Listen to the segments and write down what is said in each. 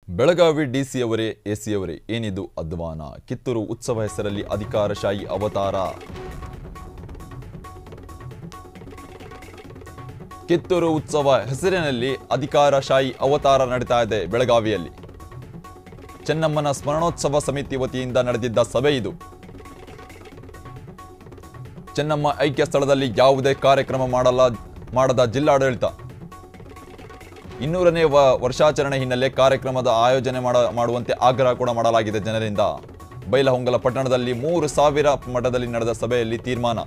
ಬೆಳಗಾವಿ ಡಿಸಿಯವರೇ ಎಸಿಯವರೇ ಏನಿದು ಅಧ್ವಾನ ಕಿತ್ತೂರು ಉತ್ಸವ ಹೆಸರಲ್ಲಿ ಅಧಿಕಾರಶಾಹಿ ಅವತಾರ ಕಿತ್ತೂರು ಉತ್ಸವ ಹೆಸರಿನಲ್ಲಿ ಅಧಿಕಾರಶಾಹಿ ಅವತಾರ ನಡೀತಾ ಇದೆ ಬೆಳಗಾವಿಯಲ್ಲಿ ಚೆನ್ನಮ್ಮನ ಸ್ಮರಣೋತ್ಸವ ಸಮಿತಿ ವತಿಯಿಂದ ನಡೆದಿದ್ದ ಸಭೆ ಇದು ಚೆನ್ನಮ್ಮ ಐಕ್ಯ ಸ್ಥಳದಲ್ಲಿ ಯಾವುದೇ ಕಾರ್ಯಕ್ರಮ ಮಾಡಲ್ಲ ಮಾಡದ ಜಿಲ್ಲಾಡಳಿತ ಇನ್ನೂರನೇ ವ ವರ್ಷಾಚರಣೆ ಹಿನ್ನೆಲೆ ಕಾರ್ಯಕ್ರಮದ ಆಯೋಜನೆ ಮಾಡ ಮಾಡುವಂತೆ ಆಗ್ರಹ ಕೂಡ ಮಾಡಲಾಗಿದೆ ಜನರಿಂದ ಬೈಲಹೊಂಗಲ ಪಟ್ಟಣದಲ್ಲಿ ಮೂರು ಸಾವಿರ ಮಠದಲ್ಲಿ ನಡೆದ ಸಭೆಯಲ್ಲಿ ತೀರ್ಮಾನ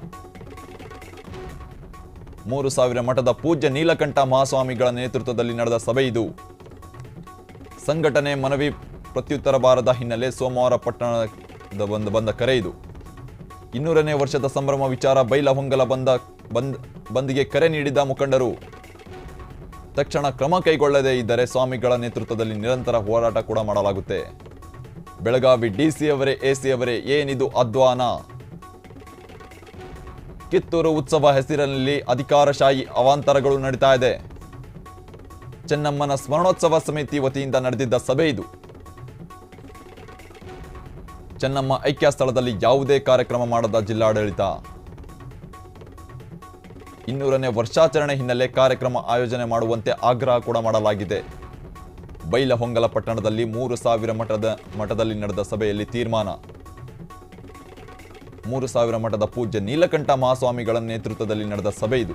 ಮೂರು ಸಾವಿರ ಮಠದ ಪೂಜ್ಯ ನೀಲಕಂಠ ಮಹಾಸ್ವಾಮಿಗಳ ನೇತೃತ್ವದಲ್ಲಿ ನಡೆದ ಸಭೆ ಇದು ಸಂಘಟನೆ ಮನವಿ ಪ್ರತ್ಯುತ್ತರ ಬಾರದ ಹಿನ್ನೆಲೆ ಸೋಮವಾರ ಪಟ್ಟಣದ ಬಂದ ಬಂದ ಕರೆ ಇದು ಇನ್ನೂರನೇ ವರ್ಷದ ಸಂಭ್ರಮ ವಿಚಾರ ಬೈಲಹೊಂಗಲ ಬಂದ ಬಂದ್ ಬಂದ್ಗೆ ಕರೆ ನೀಡಿದ ಮುಖಂಡರು ತಕ್ಷಣ ಕ್ರಮ ಕೈಗೊಳ್ಳದೇ ಇದ್ದರೆ ಸ್ವಾಮಿಗಳ ನೇತೃತ್ವದಲ್ಲಿ ನಿರಂತರ ಹೋರಾಟ ಕೂಡ ಮಾಡಲಾಗುತ್ತೆ ಬೆಳಗಾವಿ ಡಿಸಿ ಅವರೇ ಎಸಿ ಅವರೇ ಏನಿದು ಅಧ್ವಾನ ಕಿತ್ತೂರು ಉತ್ಸವ ಹೆಸರಿನಲ್ಲಿ ಅಧಿಕಾರಶಾಹಿ ಅವಾಂತರಗಳು ನಡೀತಾ ಇದೆ ಚೆನ್ನಮ್ಮನ ಸ್ಮರಣೋತ್ಸವ ಸಮಿತಿ ವತಿಯಿಂದ ನಡೆದಿದ್ದ ಸಭೆ ಇದು ಚೆನ್ನಮ್ಮ ಐಕ್ಯ ಸ್ಥಳದಲ್ಲಿ ಯಾವುದೇ ಕಾರ್ಯಕ್ರಮ ಮಾಡದ ಜಿಲ್ಲಾಡಳಿತ ಇನ್ನೂರನೇ ವರ್ಷಾಚರಣೆ ಹಿನ್ನೆಲೆ ಕಾರ್ಯಕ್ರಮ ಆಯೋಜನೆ ಮಾಡುವಂತೆ ಆಗ್ರಹ ಕೂಡ ಮಾಡಲಾಗಿದೆ ಬೈಲಹೊಂಗಲ ಪಟ್ಟಣದಲ್ಲಿ ಮೂರು ಸಾವಿರ ಮಠದ ಮಠದಲ್ಲಿ ನಡೆದ ಸಭೆಯಲ್ಲಿ ತೀರ್ಮಾನ ಮೂರು ಸಾವಿರ ಮಠದ ಪೂಜ್ಯ ನೀಲಕಂಠ ಮಹಾಸ್ವಾಮಿಗಳ ನೇತೃತ್ವದಲ್ಲಿ ನಡೆದ ಸಭೆ ಇದು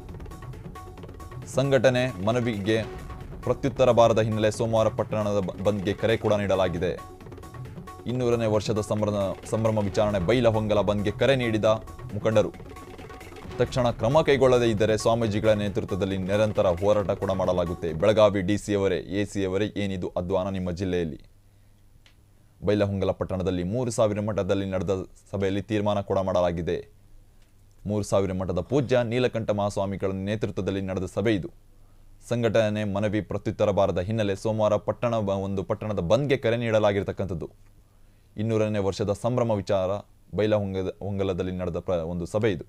ಸಂಘಟನೆ ಮನವಿಗೆ ಪ್ರತ್ಯುತ್ತರ ಬಾರದ ಹಿನ್ನೆಲೆ ಸೋಮವಾರ ಪಟ್ಟಣದ ಬ- ಬಂದ್ಗೆ ಕರೆ ಕೂಡ ನೀಡಲಾಗಿದೆ ಇನ್ನೂರನೇ ವರ್ಷದ ಸಂಭ್ರಮ ಸಂಭ್ರಮ ವಿಚಾರಣೆ ಬೈಲಹೊಂಗಲ ಬಂದ್ಗೆ ಕರೆ ನೀಡಿದ ಮುಖಂಡರು ತಕ್ಷಣ ಕ್ರಮ ಕೈಗೊಳ್ಳದೇ ಇದ್ದರೆ ಸ್ವಾಮೀಜಿಗಳ ನೇತೃತ್ವದಲ್ಲಿ ನಿರಂತರ ಹೋರಾಟ ಕೂಡ ಮಾಡಲಾಗುತ್ತೆ ಬೆಳಗಾವಿ ಡಿಸಿಯವರೇ ಎಸಿಯವರೇ ಏನಿದು ಅಧ್ವಾನ ನಿಮ್ಮ ಜಿಲ್ಲೆಯಲ್ಲಿ ಬೈಲಹೊಂಗಲ ಪಟ್ಟಣದಲ್ಲಿ ಮೂರು ಸಾವಿರ ಮಠದಲ್ಲಿ ನಡೆದ ಸಭೆಯಲ್ಲಿ ತೀರ್ಮಾನ ಕೂಡ ಮಾಡಲಾಗಿದೆ ಮೂರು ಸಾವಿರ ಮಠದ ಪೂಜ್ಯ ನೀಲಕಂಠ ಮಹಾಸ್ವಾಮಿಗಳ ನೇತೃತ್ವದಲ್ಲಿ ನಡೆದ ಸಭೆ ಇದು ಸಂಘಟನೆ ಮನವಿ ಪ್ರತ್ಯುತ್ತರ ಬಾರದ ಹಿನ್ನೆಲೆ ಸೋಮವಾರ ಪಟ್ಟಣ ಬ- ಒಂದು ಪಟ್ಟಣದ ಬಂದ್ಗೆ ಕರೆ ನೀಡಲಾಗಿರ್ತಕ್ಕಂಥದ್ದು ಇನ್ನೂರನೇ ವರ್ಷದ ಸಂಭ್ರಮ ವಿಚಾರ ಬೈಲಹೊಂಗದ ಹೊಂಗಲದಲ್ಲಿ ನಡೆದ ಪ್ರ ಒಂದು ಸಭೆ ಇದು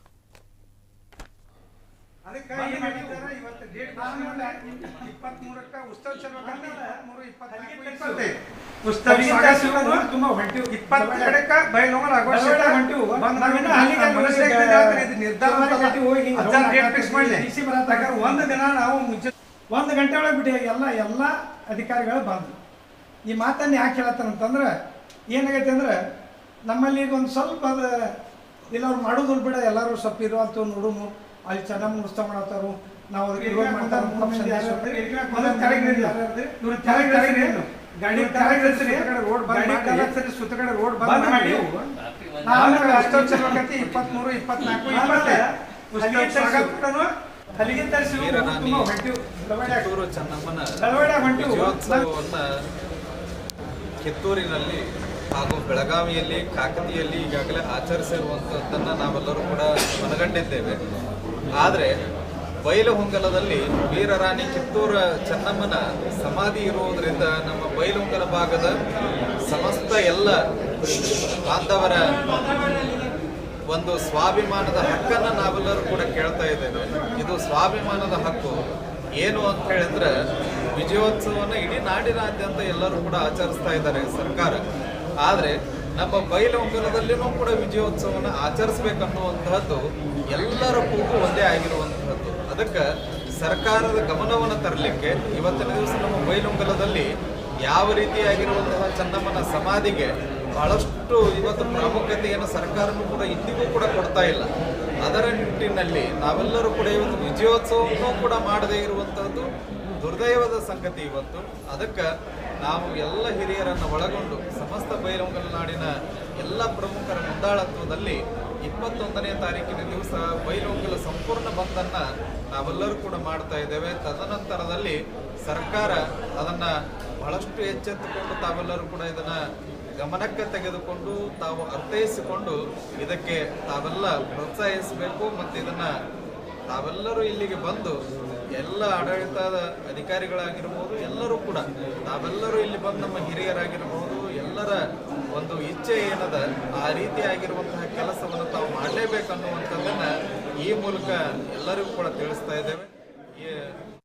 ಅದಕ್ಕೆ ಏನ್ ಹೇಳಿದ್ದಾರೆ ಇವತ್ತು ಡೇಟ್ ಇಪ್ಪತ್ಮೂರಕ್ಕ ಉತ್ಸವ ಚಲೋಕಂತ ಇಪ್ಪತ್ಮೂರು ಇಪ್ಪತ್ನಾಲ್ಕು ಇಪ್ಪತ್ತೈದು ಉತ್ಸವ ಸ್ವಾಗತ ತುಂಬಾ ಹೊಂಟಿವು ಇಪ್ಪತ್ತು ಕಡೆಕ ಬೈಲೊಂಗಲ ಆಘೋಷಿತ ಬೈಲೊಂಗಲ ಹೊಂಟಿವು. ಬಂದ್ ನಾವ್ ಇನ್ನು ಅಲ್ಲಿಗೆ ನಮ್ಮ ಮನಸ್ಸಿಗೆ ಈಗ ಇದೆ ಆದ್ರೆ ಇದು ನಿರ್ಧಾರ ಸೋಮವಾರ ಅಂತಲ್ಲ. ಗಂಟೆ ಹೋಗಿ ಹಿಂಗೆ ಹದಿನಾರು ರೌಂಡ್ ಡೇಟ್ ಫಿಕ್ಸ್ ಮಾಡಲಿ DC ಬರತ್ತೆ. ಯಾಕಂದ್ರೆ ಒಂದು ದಿನ ನಾವು ಮುಂಚೆ ಒಂದು ಗಂಟೆ ಒಳಗೆ ಬಿಟ್ಟು ಎಲ್ಲ ಎಲ್ಲ ಅಧಿಕಾರಿಗಳು ಬಂದ್ರು ಈ ಮಾತನ್ನು ಯಾಕೆ ಹೇಳತ್ತಾರಂತಂದ್ರೆ ಏನಾಗೈತೆ ಅಂದ್ರೆ ನಮ್ಮಲ್ಲಿ ಈಗ ಒಂದು ಸ್ವಲ್ಪ ಅದು ಇಲ್ಲ ಅವ್ರು ಮಾಡೋದು ಬಿಡ ಎಲ್ಲರೂ ಸ್ವಲ್ಪ ಇರುವಲ್ತು ನೋಡುನು ಅಲ್ಲಿ ಚೆನ್ನಾಗಿ ಉತ್ಸವ ಮಾಡತ್ತಾರು ನಾವು ಅದಕ್ಕೆ ವಿರೋಧ ಮಾಡ್ತಾರೆ ಮೂರು ಮಂದಿ ಯಾರು ಇರ್ತಾರೆ? ಮೊದಲು ಕೆಳಗೆ ನಿಲ್ಲಿ. ಇವ್ರು ಕೆಳಗೆ ನಿಲ್ಲಿಸ್ರಿ. ಗಾಡಿ ಕೆಳಗೆ ನಿಲ್ಲಿಸ್ರಿ. ರೋಡ್ ಬಂದ್ ಗಾಡಿ ಮಾಡಲ್ಲ ಕೆಳಗೆ- ಸರಿ ಸುತ್ತ ಕಡೆ ರೋಡ್ ಬಂದ್ ಬಂದ್ ಮಾಡಿ. ಮಾಡಿ ನಾವು ಆಮೇಲೆ ಉತ್ಸವ ಚಲೋಕಂತಿ ಇಪ್ಪತ್ಮೂರು ಇಪ್ಪತ್ನಾಲ್ಕು ಇಪ್ಪತ್ತೈದು ಉತ್ಸವ ಸ್ವಾಗತ ಕೊಡೋನು. ಅಲ್ಲಿಗೆ ತರಿಸಿ ವೀರರಾಣಿ ತುಂಬ ಹೊಂಟಿವು ಬೆಳವಣಿಗೆ ಕಿತ್ತೂರು ಚೆನ್ನಮ್ಮನ ಬೆಳವಣಿಗೆ ಹೊಂಟಿವು ವಿಜಯೋತ್ಸವವನ್ನ ಕಿತ್ತೂರಿನಲ್ಲಿ ಹಾಗೂ ಬೆಳಗಾವಿಯಲ್ಲಿ ಕಾಕತಿಯಲ್ಲಿ ಈಗಾಗಲೇ ಆಚರಿಸಿರುವಂಥದ್ದನ್ನು ನಾವೆಲ್ಲರೂ ಕೂಡ ಮನಗಂಡಿದ್ದೇವೆ ಆದರೆ ಬೈಲಹೊಂಗಲದಲ್ಲಿ ವೀರರಾಣಿ ಕಿತ್ತೂರ ಚೆನ್ನಮ್ಮನ ಸಮಾಧಿ ಇರುವುದರಿಂದ ನಮ್ಮ ಬೈಲಹೊಂಗಲ ಭಾಗದ ಸಮಸ್ತ ಎಲ್ಲ ಬಾಂಧವರ ಒಂದು ಸ್ವಾಭಿಮಾನದ ಹಕ್ಕನ್ನು ನಾವೆಲ್ಲರೂ ಕೂಡ ಕೇಳ್ತಾ ಇದ್ದೇವೆ ಇದು ಸ್ವಾಭಿಮಾನದ ಹಕ್ಕು ಏನು ಅಂತ ಹೇಳಿದ್ರೆ ವಿಜಯೋತ್ಸವನ ಇಡೀ ನಾಡಿನಾದ್ಯಂತ ಎಲ್ಲರೂ ಕೂಡ ಆಚರಿಸ್ತಾ ಇದ್ದಾರೆ ಸರ್ಕಾರ ಆದರೆ ನಮ್ಮ ಬೈಲಹೊಂಗಲದಲ್ಲಿನೂ ಕೂಡ ವಿಜಯೋತ್ಸವನ ಆಚರಿಸ್ಬೇಕನ್ನುವಂತಹದ್ದು ಎಲ್ಲರ ಕೂಗು ಒಂದೇ ಆಗಿರುವಂತಹದ್ದು ಅದಕ್ಕೆ ಸರ್ಕಾರದ ಗಮನವನ್ನು ತರಲಿಕ್ಕೆ ಇವತ್ತಿನ ದಿವಸ ನಮ್ಮ ಬೈಲಹೊಂಗಲದಲ್ಲಿ ಯಾವ ರೀತಿಯಾಗಿರುವಂತಹ ಚೆನ್ನಮ್ಮನ ಸಮಾಧಿಗೆ ಬಹಳಷ್ಟು ಇವತ್ತು ಪ್ರಾಮುಖ್ಯತೆಯನ್ನು ಸರ್ಕಾರನೂ ಕೂಡ ಇಂದಿಗೂ ಕೂಡ ಕೊಡ್ತಾ ಇಲ್ಲ ಅದರ ನಿಟ್ಟಿನಲ್ಲಿ ನಾವೆಲ್ಲರೂ ಕೂಡ ಇವತ್ತು ವಿಜಯೋತ್ಸವವನ್ನು ಕೂಡ ಮಾಡದೇ ಇರುವಂತಹದ್ದು ದುರ್ದೈವದ ಸಂಗತಿ ಇವತ್ತು ಅದಕ್ಕೆ ನಾವು ಎಲ್ಲ ಹಿರಿಯರನ್ನು ಒಳಗೊಂಡು ಸಮಸ್ತ ಬೈಲಹೊಂಗಲ ನಾಡಿನ ಎಲ್ಲ ಪ್ರಮುಖರ ಮುಂದಾಳತ್ವದಲ್ಲಿ ಇಪ್ಪತ್ತೊಂದನೇ ತಾರೀಕಿನ ದಿವಸ ಬೈಲಹೊಂಗಲ ಸಂಪೂರ್ಣ ಬಂದನ್ನ ನಾವೆಲ್ಲರೂ ಕೂಡ ಮಾಡ್ತಾ ಇದ್ದೇವೆ ತದನಂತರದಲ್ಲಿ ಸರ್ಕಾರ ಅದನ್ನ ಬಹಳಷ್ಟು ಎಚ್ಚೆತ್ತುಕೊಂಡು ತಾವೆಲ್ಲರೂ ಕೂಡ ಇದನ್ನ ಗಮನಕ್ಕೆ ತೆಗೆದುಕೊಂಡು ತಾವು ಅರ್ಥೈಸಿಕೊಂಡು ಇದಕ್ಕೆ ತಾವೆಲ್ಲ ಪ್ರೋತ್ಸಾಹಿಸಬೇಕು ಮತ್ತು ಇದನ್ನ ತಾವೆಲ್ಲರೂ ಇಲ್ಲಿಗೆ ಬಂದು ಎಲ್ಲ ಆಡಳಿತದ ಅಧಿಕಾರಿಗಳಾಗಿರ್ಬೋದು ಎಲ್ಲರೂ ಕೂಡ ತಾವೆಲ್ಲರೂ ಇಲ್ಲಿ ಬಂದು ನಮ್ಮ ಹಿರಿಯರಾಗಿರ್ಬೋದು ಎಲ್ಲರ ಒಂದು ಇಚ್ಛೆ ಏನದ ಆ ರೀತಿಯಾಗಿರುವಂತಹ ಕೆಲಸವನ್ನು ತಾವು ಮಾಡಲೇಬೇಕನ್ನುವಂಥದ್ದನ್ನ ಈ ಮೂಲಕ ಎಲ್ಲರಿಗೂ ಕೂಡ ತಿಳಿಸ್ತಾ ಇದ್ದೇವೆ ಈ